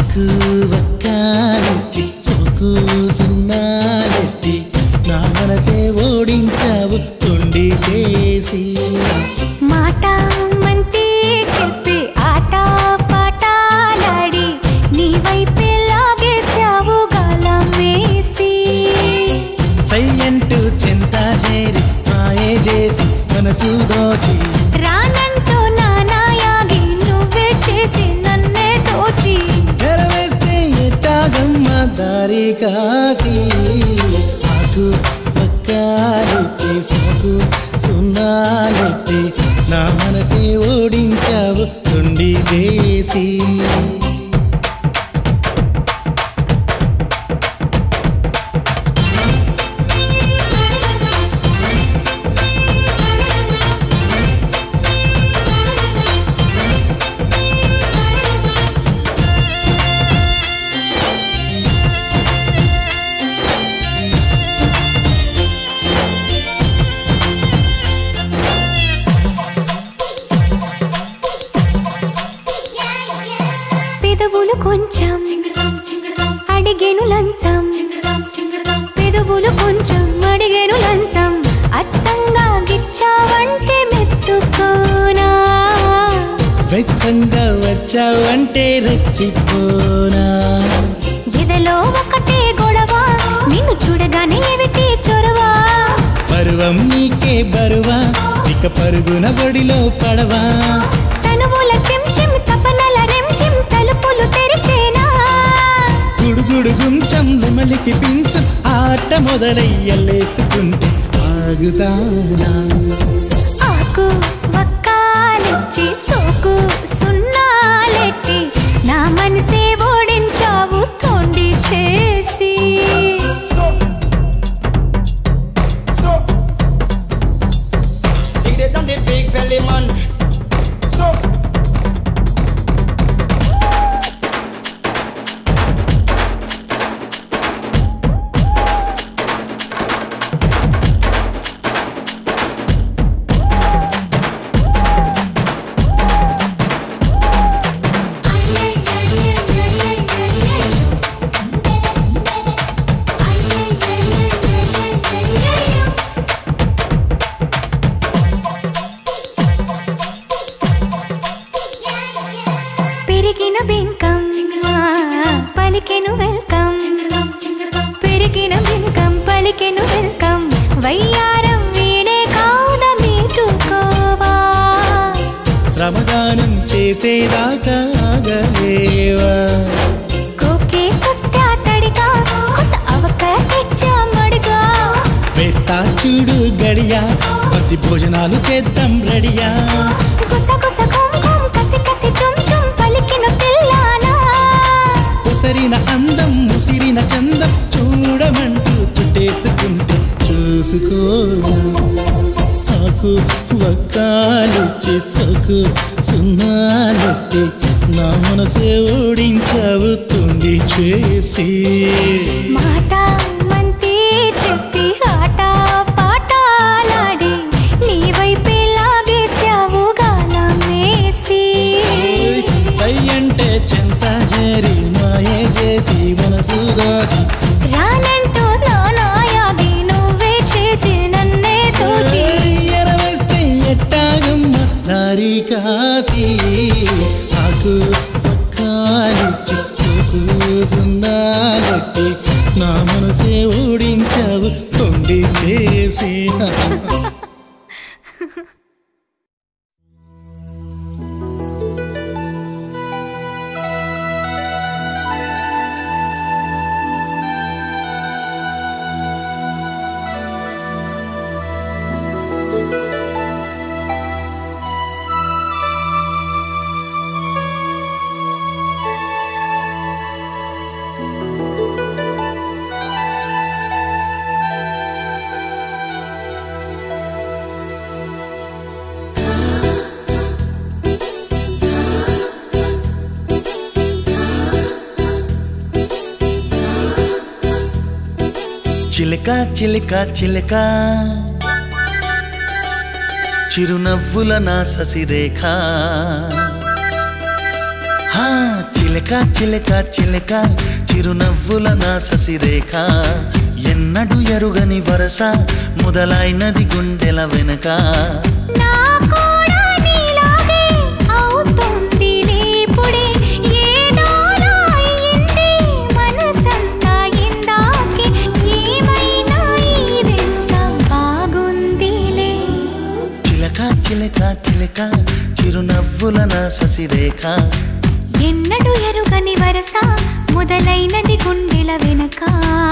ఆకు వక్కాలిచ్చి సోకు సున్నాలెట్టి నా మనసే ఓడించావు తొండి చేసి మాట మంతి చెప్పి ఆట పాటాలాడి నీ వైపే లాగేశావు గాలం వేసి సయ్యంటూ చింత చేరి మాయే చేసి మనసు దోచి రానంటూ నానాయాగి నువ్వే చేసి నన్నే దోచి ఎరవేస్తే ఎట్టాగమ్మ దారి కాసి ఆకు పక్కాలిచ్చి సోకు సున్నాలెట్టి నా మనసే ఓడించావు తొండి చేసి పెదవులు కొంచెం అడిగేను లంచం పెదవులు కొంచెం అడిగేను లంచం అచ్చంగా గిచ్చావంటే మెచ్చుకోనా వెచ్చంగా వచ్చావంటే రెచ్చిపోనా ఎదలో ఒకటే గొడవ నిన్ను చూడగానే ఏమిటి చొరవ పరువం నీకే బరువా ఇక పరుగున బడిలో పడవా తనువుల చిమ్ చిమ్ తపనల రెం చిమ్ తలుపులు తెరిచేనా గుడుగుడు గుంచం నెమలికి పించం ఆట మొదలయ్యలేసుకుంటే ఆగుతానా ఆకు వక్కాలిచ్చి సోకు సున్నాలెట్టి నా మనసే ఓడించావు తొండి చేసి So, so, dig it on the big belly man. So, పెరిగిన బింకం పలికెను వెల్కమ్ పెరిగిన బింకం పలికెను వెల్కమ్ వయ్యారం వీడే కావున మీటుకోవా శ్రమదానం చేసేదాకా ఆగలేవా కోకే చుట్టా తడిగా కొత్త అవక తెచ్చామడుగా వేస్తా చూడు గడియా ప్రతి భోజనాలు చేద్దాం రెడియా గుస గుస గుమ్ గుమ్ కసి కసి చుమ్ చుమ్ పలికిన పిల్లానా ఉసరిన అందం ముసిరిన చందం చూడమంటూ చుట్టేసుకుంటే చూసుకో ఆకు వక్కాలు చేసకు సున్నాలెట్టి నా మనసే ఓడించావు తుండి చేసి మాట మంతి చెప్పి ఆట పాటాలాడి నీ వైపే లాగేశావు గాలం వేసి సై అంటే చెంత చేరి మాయే చేసి మనసు దాచి రానంటూ నానాయాగి నువ్వే చేసి నన్నే దోచి ఎరవేస్తే ఎట్టాగమ్మ దారి కాసి ఆకు పక్కాలిచ్చి చూకు సుందాలెట్టి నా మనసే ఓడించావు తొండి చేసి చిలక చిలక చిలక చిరునవ్వుల నా ససిరేఖ హా చిలక చిలక చిలక చిలక చిరునవ్వుల నా ససిరేఖ ఎన్నడు ఎరుగని వరస మొదలైనది గుండెల వెనక నా కూడా నీలాగే అవుతోందిలే ఇప్పుడే ఏదోలా అయింది మనసంతా ఇందాకే ఏమైనా ఈ వింత బాగుందిలే చిలక చిలక చిలక చిరునవ్వుల నా ససిరేఖ ఎన్నడు ఎరుగని వరస మొదలైనది గుండెల వెనక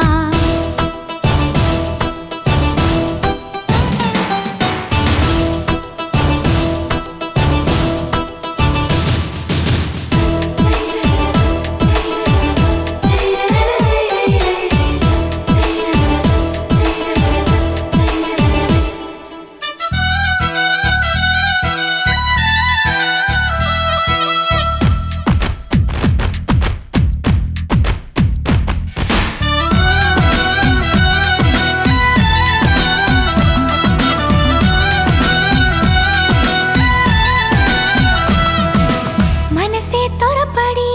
మనసే తొరపడి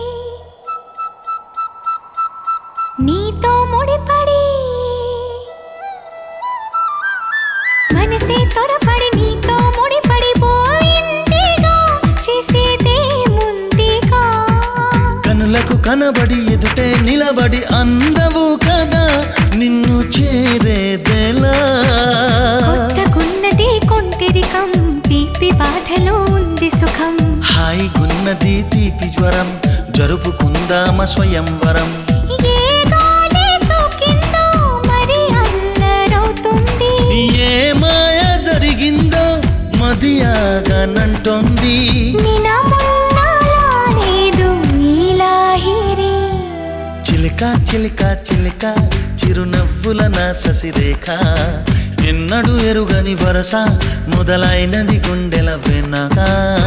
నీతో ముడిపడి మనసే తొరపడి నీతో ముడిపడి పోయిందిగా చేసేదే ముందుగా కనులకు కనబడి ఎదుటే నిలబడి అందవు కదా నిన్ను చేరేదెలా కొత్తగున్నది కొంటెరికం తీపి బాధలో ఉంది సుఖం హాయిగున్నది తీపి జ్వరం జరుపుకుందామ స్వయంవరం ఏ గాలి సోకిందో మరి అల్లరవుతుంది ఏ మాయ జరిగిందో మదియాగానంటోంది నిన మొన్నలా లేదు ఈ లాహిరి చిలిక చిలిక చిలిక చిరునవ్వుల నా ససిరేఖ ఎన్నడు ఎరుగని వరస మొదలైనది గుండెల వెనక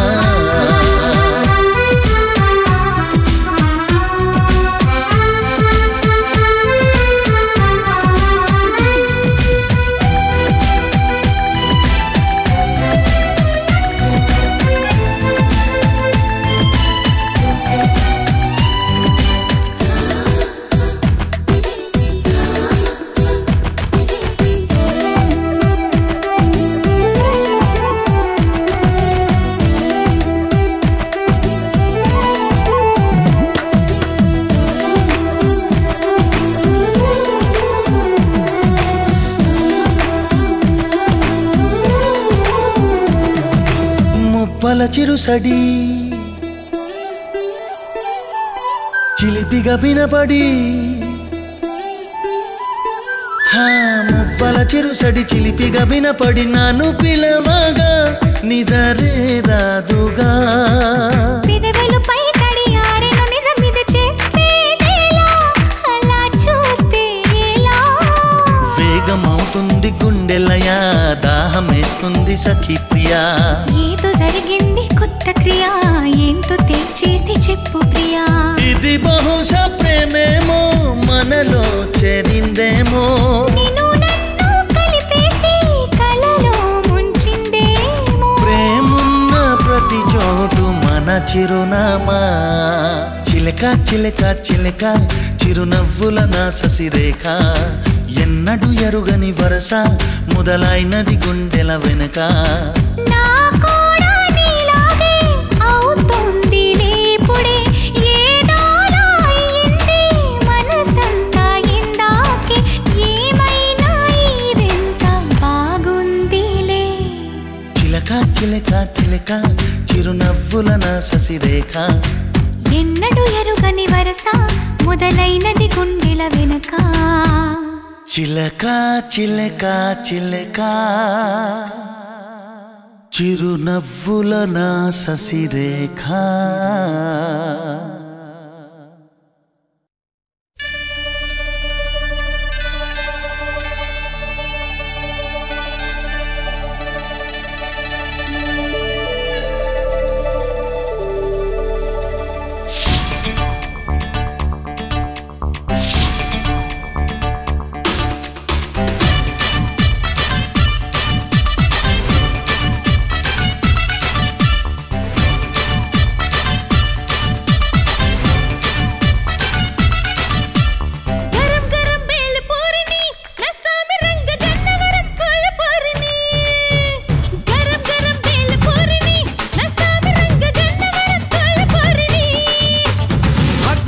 ముప్పల చిరుసడి చిలిపిగా వినపడి హా ముప్పల చిరుసడి చిలిపిగా వినపడి నాను పిలవగా నిదరే రాదుగా పెదవులపై తడియారెను నిజమిద చెప్పేదేలా అలా చూస్తే ఎలా వేగమవుతుంది గుండెలయా దాహమేస్తుంది సఖి ప్రియా ఏదో జరిగింది కొత్త క్రియ ఏంటో తెచ్చేసి చెప్పు ప్రియా ఇది బహుశా ప్రేమేమో మనలో చేరిందేమో నిన్ను నన్ను కలిపేసి కలలో ముంచిందేమో ప్రేమున్న ప్రతి చోటు మన చిరునామా చిలక చిలక చిలక చిరునవ్వుల నా ససిరేఖ ఎన్నడు ఎరుగని వరస మొదలైనది గుండెల వెనక నా కూడా నీలాగే అవుతోందిలే ఇప్పుడే ఏదోలా అయింది మనసంతా ఇందాకే ఏమైనా ఈ వింత బాగుందిలే చిలక చిలక చిలక చిరునవ్వుల నా ససిరేఖ ఎన్నడు ఎరుగని వరస మొదలైనది గుండెల వెనక చిలక చిలక చిలక చిరునవ్వుల నా ససిరేఖ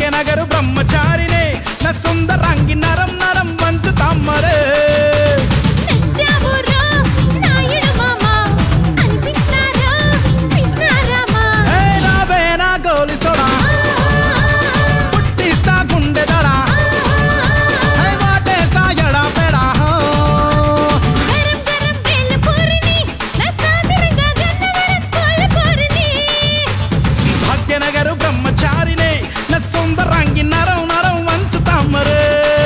భాగ్యనగరు బ్రహ్మచారినే నా సుందరంగి నరం నరం మంచు తమ్మరే నచ్చావురా నాయుడు మామ అనిపిస్తారా కృష్ణారామ హే రావే నా గోలి సోడా పుట్టిస్తా గుండె దడా హే వాటేస్తా ఎడా పెడా గరం గరం బెల్ల పూరిని నా సామిరంగా గన్నవరం కోల పూరిని భాగ్యనగరు బ్రహ్మచారినే నా సుందరంగి నరం నరం మంచు తమ్మరే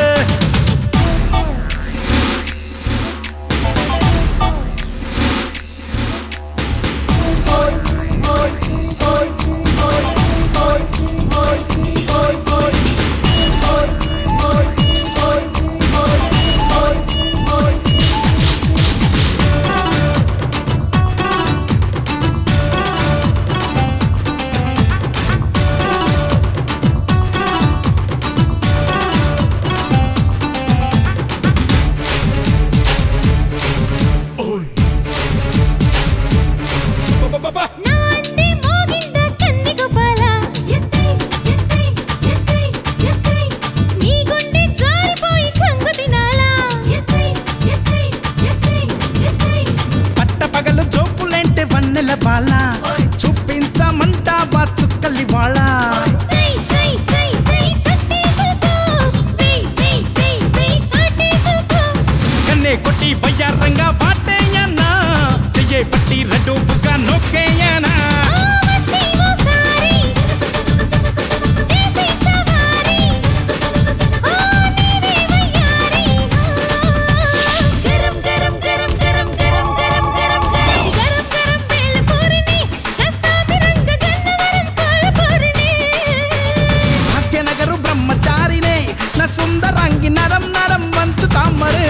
నా అంది మోగింద కన్ని గోపాల ఎత్తై ఎత్తై ఎత్తై ఎత్తై నీ గుండె జారిపోయి కంగు తినాలా ఎత్తై ఎత్తై ఎత్తై ఎత్తై పట్ట పగలు జోకులేంటే వన్నెల బాల చూపించమంటావా చుక్కలి వాళ్ళ సై సై సై సై చట్టేసుకో వై వై వై వై కాటేసుకో కన్నే కొట్టి వయ్యారంగా వాటేయనా చెయ్యే పట్టి రెడ్డు బుక్క నొక్కేయనా ఆ వచ్చి ఓసారి చేసి సవారి ఆ నీవే వయ్యారి గరం గరం గరం గరం గరం గరం గరం గరం గరం గరం బెల్ల పూరిని రసామి రంగ గన్నవరం స్కూల్ పూరిని భాగ్యనగరు బ్రహ్మచారినే నా సుందరంగి నరం నరం మంచు తామరే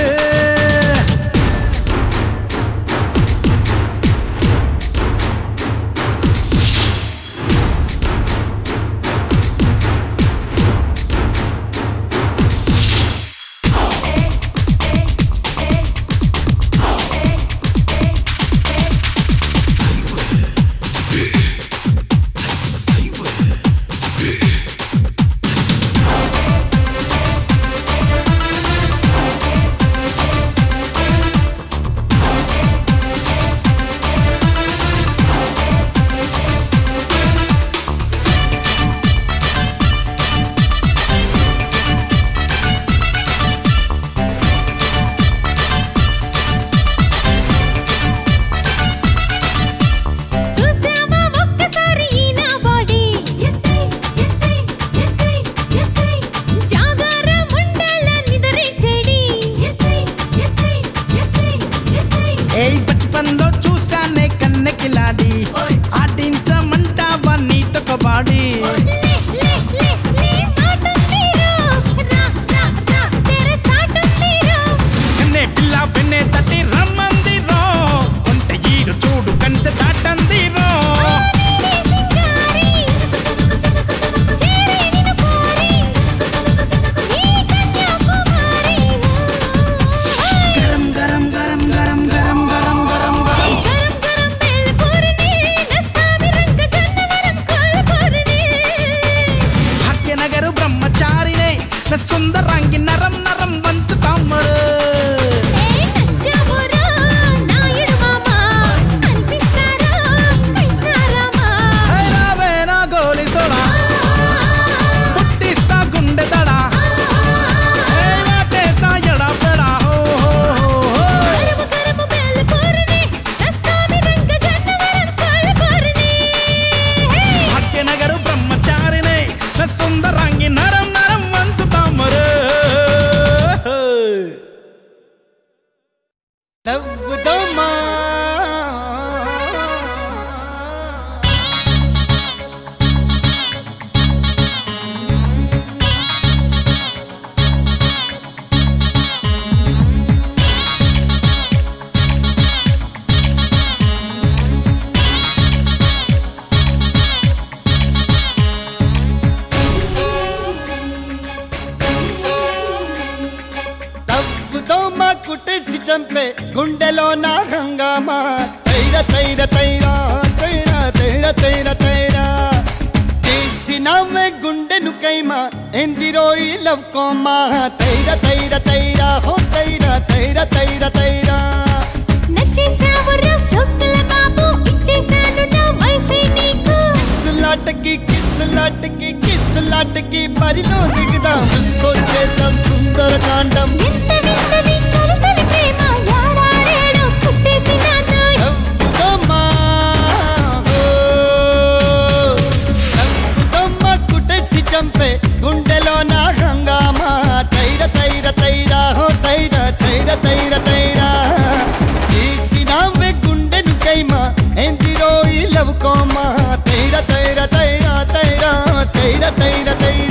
చూసావా ఒక్కసారి ఈ నా బాడీ ఎత్తై ఎత్తై ఎత్తై ఎత్తై జాగర ముండల నిదరే చెడి ఎత్తై ఎత్తై ఎత్తై ఎత్తై ఏయ్ బచ్పన్ లో చూసానే కన్నెకిలాడి ఆడించమంటావా నీతో కబాడి లే లే లే లే ఆటుందిరో రా రా రా తెర చాటుందిరో కన్నే పిల్ల వెన్నే తట్టి రమ్మందిరో కొంట ఈడు చూడు కంచె దాటందిరో నీవే సింగారి చేరే నిన్ను కోరి ఈ కన్యాకుమారి గరం గరం గరం గరం గరం గరం గరం గరం గరం గరం బెల్ పూరిని నసామి రంగ గన్నవరం స్కూల్ పూరిని భాగ్యనగరు బ్రహ్మచారినే నా సుందరంగి నరం నరం వంచు తామరు ఏ నచ్చావురా నాయుడు మామ అనిపిస్తారా కృష్ణారామ హే రావే నా గోలి సోడా పుట్టిస్తా గుండె దడా హే వాటేస్తా ఎడా పెడా హో హో హో హో గరము గరము బెల్ పూరిని నసామి రంగ గన్నవరం స్కూల్ పూరిని భాగ్యనగరు బ్రహ్మచారినే నా సుందరంగి నరం నరం వంచు తామరు నవ్వుదమ్మా నవ్వుదమ్మా కుట్టేసి చంపే గుండెలో నా హంగామా తైర తైర తైరా తైర తైర తైర తైరా చేసినావే గుండెను కైమా ఎందిరోయి లవ్ కోమా తైర తైర తైర హో తైర తైర తైర తైర నచ్చేసావురా సొక్కుల బాబు ఇచ్చేసాను నా వయసే నీకు కిస్సులాటకి కిస్సులాటకి కిస్సులాటకి బరిలో దిగుదాం సొచ్చేద్దాం సుందర కాండం ఎంత వింతది కలుతలి ప్రేమ యాడాడేడో పుట్టేసినాను నవ్వుదమ్మా, ఓ. నవ్వుదమ్మా, కుట్టేసి చంపే గుండెలో నా హంగామా తైర తైర తైర హో తైర తైర తైర తైర తీసినావే గుండెను కైమా ఎందిరో ఈ లవ్ కోమా తైర తైర తైర తైర తైర తైర తైర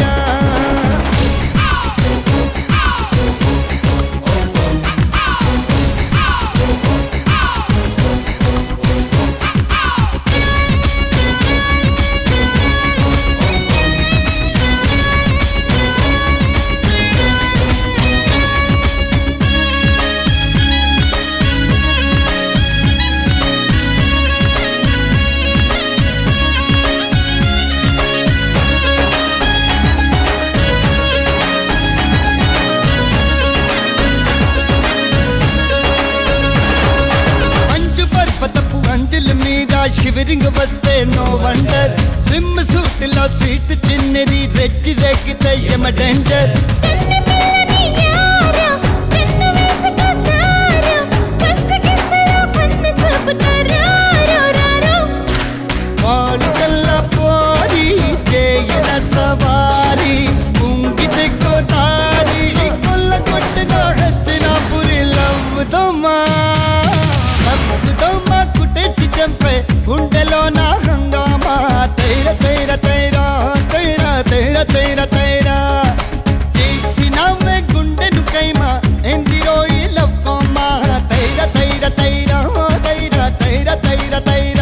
మంచు పర్వతపు అంజుల మీద షివరింగ్ వస్తే నో వండర్ స్విమ్ సూట్ లో స్వీట్ చిన్నది రెచ్చి రెక్కితే ఎమ డేంజర్ కన్ను పిల్లని యారా కన్ను వేసుక సారా కష్ట కిస్తలో ఫన్ను చూపుతారా రో రో రో వాడు కల్ల పోరి చేయన సవారి ఉంగి తెక్కుతారి కొల్ల కొట్టిన హస్తినాపురి లవ్వుదమ్మా లవ్వుదమ్మా కుట్టేసి చంపే గుండెలో నా హంగామా తైర తైర తైర తైర తైర తైర తైర చేసినవే గుండెను కైమా ఎందిరో ఈ లవ్ కోమా తైర తైర తైర తైర తైర తైర తైర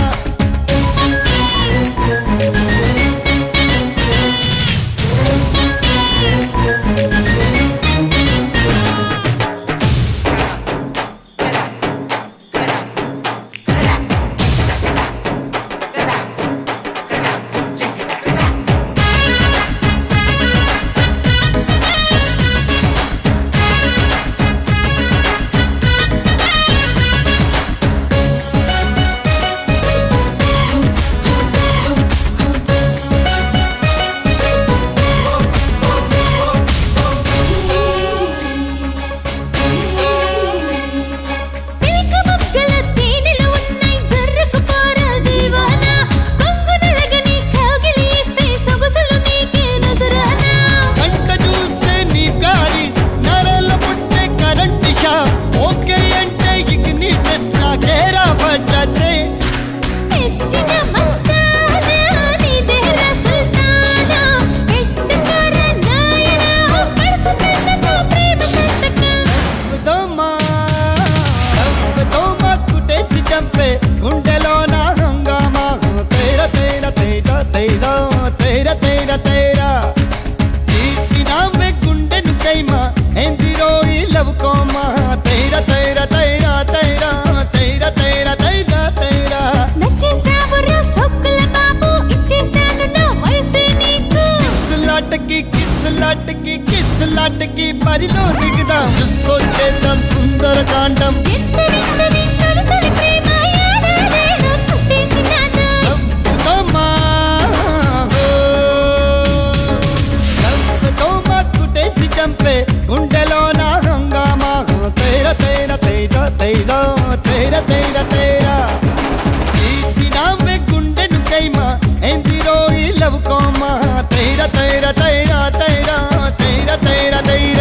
సిల్క మొగ్గల తేనెలు ఉన్నాయి జర్రకు పోరా దీవానా కొంగు నలగని కౌగిలి ఇస్తే సొగసులు నీకే నజరానా కంట చూస్తే నీ ప్యారిస్ నరల పుట్టే కరెంట్ షా ఓకే అంటే ఇక నీ డ్రెస్ నాకేరా పడ్రసే తెచ్చిన మస్తానా నీదేరా సుల్తానా పెట్టుకోరా నాయనా పడుచు పిల్లతో ప్రేమ సంతకం అవ్వదమ్మా అవ్వదమ్మా కుట్టేసి చంపే గుండెలో నా హంగామా తేర తేర తేర తేర తేర తేర తేర తీసినావే గుండెను కైమా ఎందిరో ఈ లవ్ కోమా తేర తేర తేర తేర తేర తేర తేర తేర నచ్చేసావురా సొక్కుల బాబు ఇచ్చేసాను నా వయసే నీకు కిస్సులాటకి కిస్సులాటకి కిస్సులాటకి బరిలో దిగుదాం సొచ్చేద్దాం సుందర కాండం ఎంత వింతది కలుతలి ప్రేమ యాడాడేడో పుట్టేసినాను నవ్వుదమ్మా, ఓ. నవ్వుదమ్మా, కుట్టేసి చంపే గుండెలో నా హంగామా తైర తైర తైర తైర తైర తైర తైర తీసినావే గుండెను కైమా ఎందిరో ఈ లవ్ కోమా తైర తైర తైర తైర తైర తైర తైర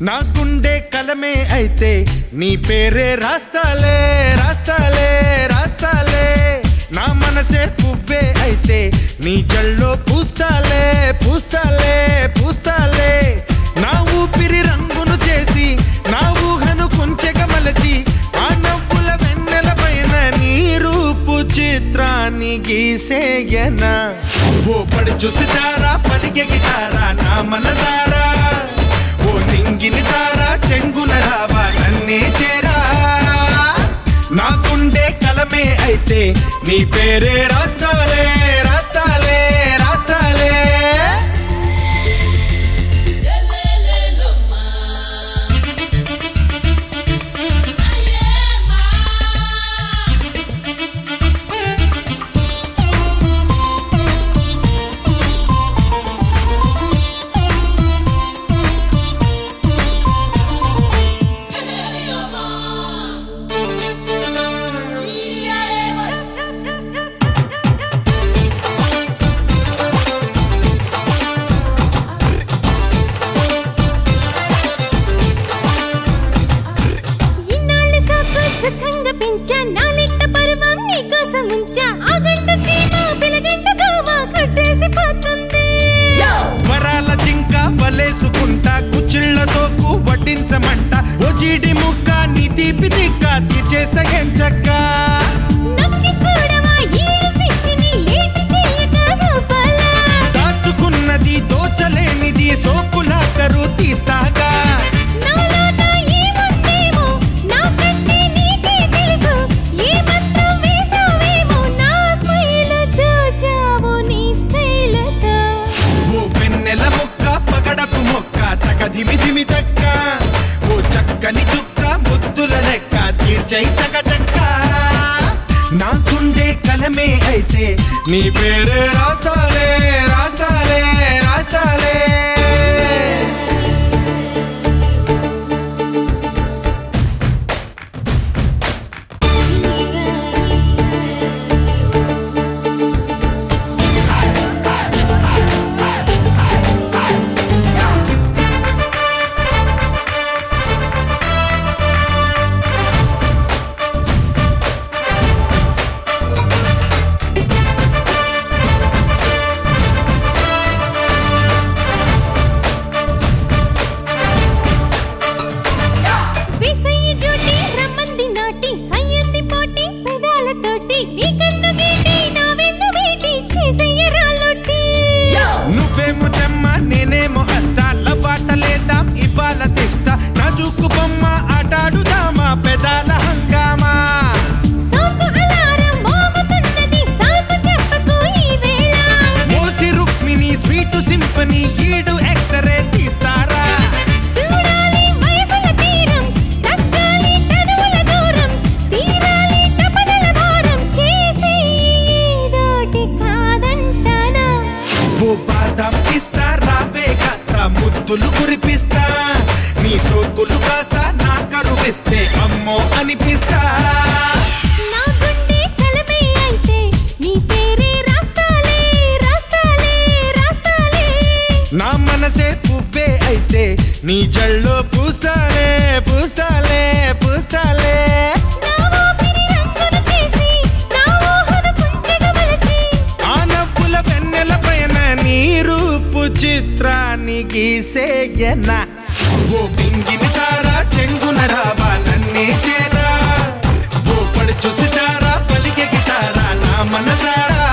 నా గుండె కలమే అయితే నీ పేరే రాస్తాలే రాస్తాలే రాస్తాలే నా మనసే పువ్వే అయితే నీ జల్లో పూస్తాలే పూస్తాలే పూస్తాలే నా ఊపిరి రంగును చేసి నా ఊహను కుంచెగా మలచి ఆ నవ్వుల వెన్నెల పైన నీ రూపు చిత్రాన్ని గీసేయనా ఓ పడి చూసితారా పలికే గిటారా నా మనసారా ఓ నింగిని తారా చెంగున రావా నన్నే చేరా నా గుండె కలమే అయితే నీ పేరే రాస్తాలే రాస్తాలే రాస్తాలే ఇన్నాళ్ళ సాకు సుఖంగా పెంచా నాలెట్ట పర్వం నీకోసం ఉంచా ఆ గంట చీమ పిలగంట దోమ కట్టేసి పోతుంది వరాల జింక వలేసుకుంటా కుచిళ్ళ సోకు వడ్డించమంట ఓ జీడి ముక్క నీ తీపి తిక్క తీర్చేస్తా ఏం చక్క నమ్మి చూడవా ఈడు స్విచ్ని లేట్ చేయక గోపాల దాచుకున్నది దోచలేనిది సోకులా కరు తీస్తాగా నాలోన ఏముందేమో నాకంటే నీకే తెలుసు ఏ మంత్రం వేసావేమో నా స్మైల్ దోచావు నీ స్టైల్తో ఓ పెన్నెల ముక్క పగడపు మొక్క తక దిమి దిమి తక్క ఓ చక్కని చుక్క ముద్దుల లెక్క తీర్చై చక చక్క నా గుండె కలమే అయితే నీ పేరే రాసాలే రాసాలే రాసాలే విసయ్య డ్యూటీ రమ్మంది నాటి సయ్యంది పోటీ పెదాలతోటి నీ కన్ను గీటి నా వెన్ను వేటి చేసయ్య రాళ్ళొట్టి నువ్వేమో చెమ్మ నేనేమో అస్తాల బాటలేద్దాం ఇవాళ తెస్తా నాజుకు బొమ్మ ఆటాడుదామా పెదాల హంగామా సోకు అలారం మోగుతున్నది సాకు చెప్పకు ఈ వేళ మోసి రుక్మిణి స్వీటు సింఫనీ ఈడు ఎక్స్రే తీస్తారా చూడాలి వయసుల తీరం తగ్గాలి తనువుల దూరం తీరాలి తపనల భారం చేసి ఏదోటి కాదంటానా ఓ బాదం ఇస్తా రావే కాస్త ముద్దులు కురిపిస్తా నీ సోకులు కాస్త నా కరువిస్తే అమ్మో అనిపిస్తా నా గుండె కలమే అయితే నీ పేరే రాస్తాలే రాస్తాలే రాస్తాలే నా మనసే పువ్వే అయితే నీ జల్లో పూస్తాలే పూస్తాలే పూస్తాలే నా ఊపిరి రంగును చేసి నా ఊహను కుంచెగా మలచి ఆ నవ్వుల వెన్నెల పైన నీ రూపు చిత్రాన్ని గీసేయనా ఓ పింగిని తారా చెంగున రావా నన్నే చేరా ఓ పడి చూసితారా పలికే గిటారా నా మనసారా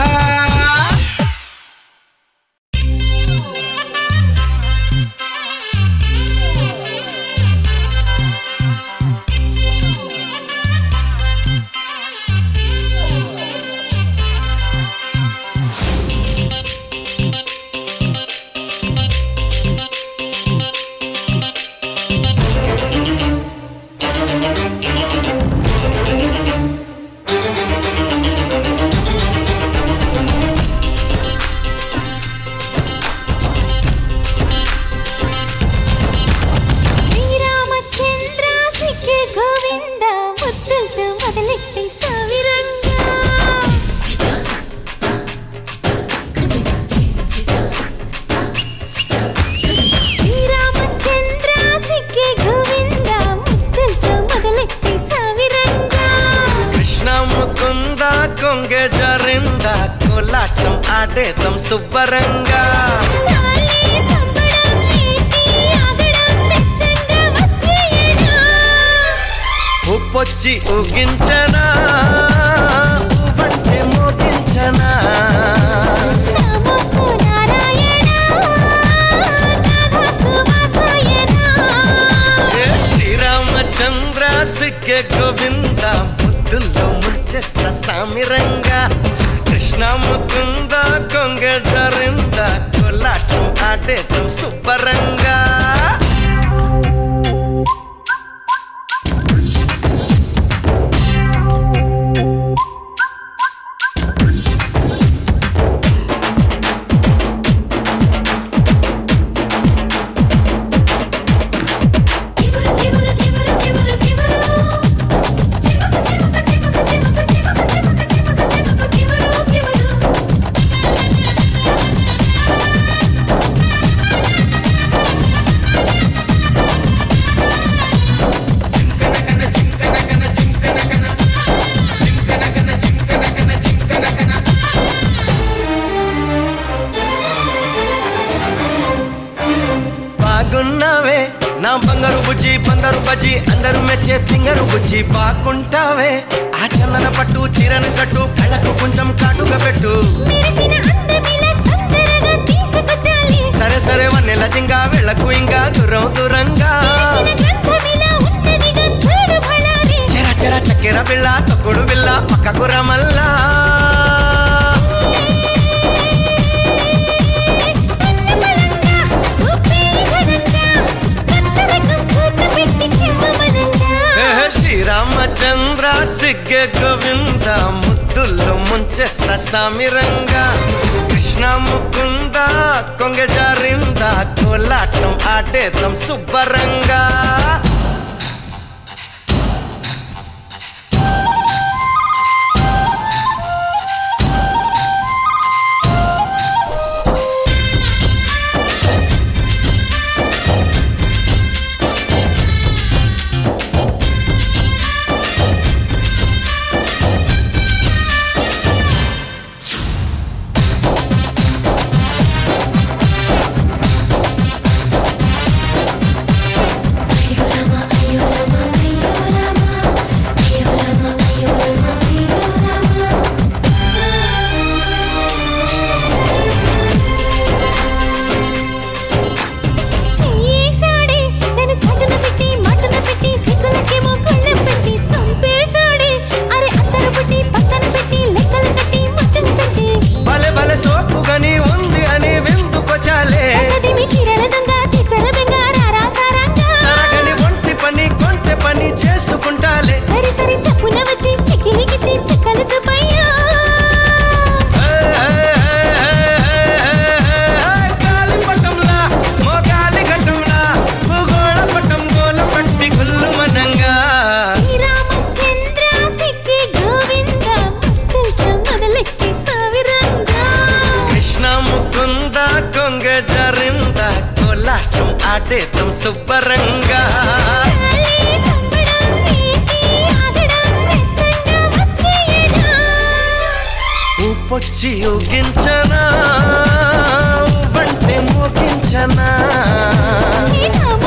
ఆ ఆడేతం శుభ్రంగా చాలే సంబడం ఏంటి ఆగడం వెచ్చంగా వచ్చేయనా ఉప్పొచ్చి ఊగించనా ఊవంటే మోగించనా నమోస్తు నారాయణ తథాస్తు వాత్సాయన ఏ శ్రీరామచంద్ర సిగ్గ గోవింద ముద్దుల్లో ముంచేస్తా సామిరంగా కృష్ణ ముకుంద కొంగ జరింద కొల్లాటం ఆడేటం శుభ్రంగా కివరు కివరు కివరు కివరు కివరు చిమక చిమక చిమక చిమక చిమక చిమక చిమక చిమక కివరు కివరు బాగున్నావే నా బంగారు బుజ్జి బంగారు బజ్జి అందరూ మెచ్చే తింగరు బుజ్జి బాగుంటావే ఆ చందన పట్టు చీరను కట్టు కళ్ళకు కొంచెం కాటుగా పెట్టు మెరిసిన అందమిలా తొందరగా తీసుకొచ్చాలి సరే సరే వన్నెల జింగా వెళ్ళకు ఇంకా దూరం దూరంగా పిలిచిన గ్రంథమిలా ఉన్నదిగా చూడు భళారి చెర చెర చక్కెర బిళ్ళ తొక్కుడు బిళ్ళ పక్కకు రమల్లా అన్నపళంగా ఉప్పే ఘనంగా కొత్త రకం పూత పెట్టి చెమ్మమనంగా ఏ శ్రీరామచంద్ర సిగ్గ గోవింద ముద్దుల్లో ముంచేస్తా సామిరంగా కృష్ణ ముకుంద కొంగ జారింద కోలాటం ఆడేద్దాం శుభ్రంగా అయ్యో రామ అయ్యో రామ అయ్యో రామ అయ్యో రామ అయ్యో రామ అయ్యో రామ చేసాడే నన్ను చటున పెట్టి మటున పెట్టి సిగ్గులకేమో కళ్ళెం పెట్టి చంపేశాడే అరే అందరు పుట్టి పక్కన పెట్టి లెక్కలు కట్టి ముట్టలు పెట్టి భలే భలే సోకుగని ఉంది అని విందుకొచాలే అదిమి చీరల దొంగ తెచ్చర బెంగారా రాసారంగా తరగని ఒంటి పని కొంటె పని చేసుకుంటాలే సరి సరి చప్పున వచ్చి చిక్కిలికిచ్చి చిక్కలు చూపయ్యా గాలిపటంలా మోగాలి ఘటంలా భూగోళ పటం గోల పట్టి గుల్లు మనంగా శ్రీరామచంద్ర సిక్కి గోవింద ముద్దులతో మొదలెట్టి సావిరంగా కృష్ణ ముకుంద కొంగ జరింద కోలాటం ఆడేతం శుభ్రంగా చాలే సంబడం ఏంటి ఆగడం వెచ్చంగా వచ్చేయనా ఊపొచ్చి ఊగించనా వంటే మోగించనా ఈ నవ్వు